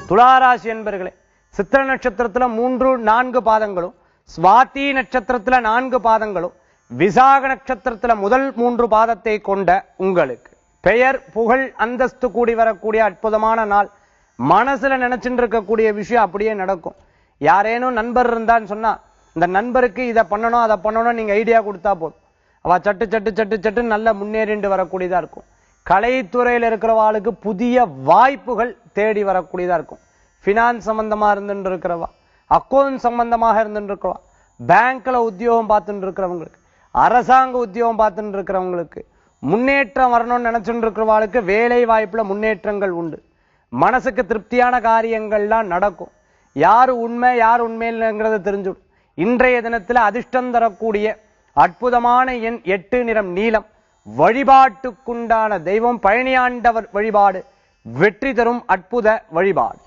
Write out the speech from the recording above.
துளாராசி என்பர்களே சித்திர நட்சத்திரத்துல மூன்று நான்கு பாதங்களும் சுவாதி நட்சத்திரத்துல நான்கு பாதங்களும் விசாக நட்சத்திரத்துல முதல் மூன்று பாதத்தை கொண்ட உங்களுக்கு பெயர் புகழ் அந்தஸ்து கூடி வரக்கூடிய அற்புதமான நாள் மனசுல நினைச்சுட்டு இருக்கக்கூடிய விஷயம் அப்படியே நடக்கும் யாரேனும் நண்பர் இருந்தான்னு சொன்னா இந்த நண்பருக்கு இதை பண்ணணும் அதை பண்ணணும் நீங்க ஐடியா கொடுத்தா போதும் அவ சட்டு சட்டு சட்டு சட்டு நல்ல முன்னேறிண்டு வரக்கூடியதா இருக்கும் கலைத்துறையில இருக்கிறவாளுக்கு புதிய வாய்ப்புகள் தேடி வரக்கூடியதா இருக்கும் ஃபினான்ஸ் சம்பந்தமா இருந்துட்டு இருக்கிறவா அக்கௌண்ட் சம்பந்தமாக இருந்துட்டு இருக்கிறவா பேங்க்ல உத்தியோகம் பார்த்துட்டு இருக்கிறவங்களுக்கு அரசாங்க உத்தியோகம் பார்த்துட்டு இருக்கிறவங்களுக்கு முன்னேற்றம் வரணும்னு நினைச்சுட்டு இருக்கிறவாளுக்கு வேலை வாய்ப்புல முன்னேற்றங்கள் உண்டு மனசுக்கு திருப்தியான காரியங்கள்லாம் நடக்கும் யார் உண்மை யார் உண்மை இல்லைங்கிறத தெரிஞ்சுடும் இன்றைய தினத்துல அதிர்ஷ்டம் தரக்கூடிய அற்புதமான எண் எட்டு நிறம் நீலம் வழிபாட்டுக்குண்டான தெய்வம் பழனியாண்டவர் வழிபாடு வெற்றி தரும் அற்புத வழிபாடு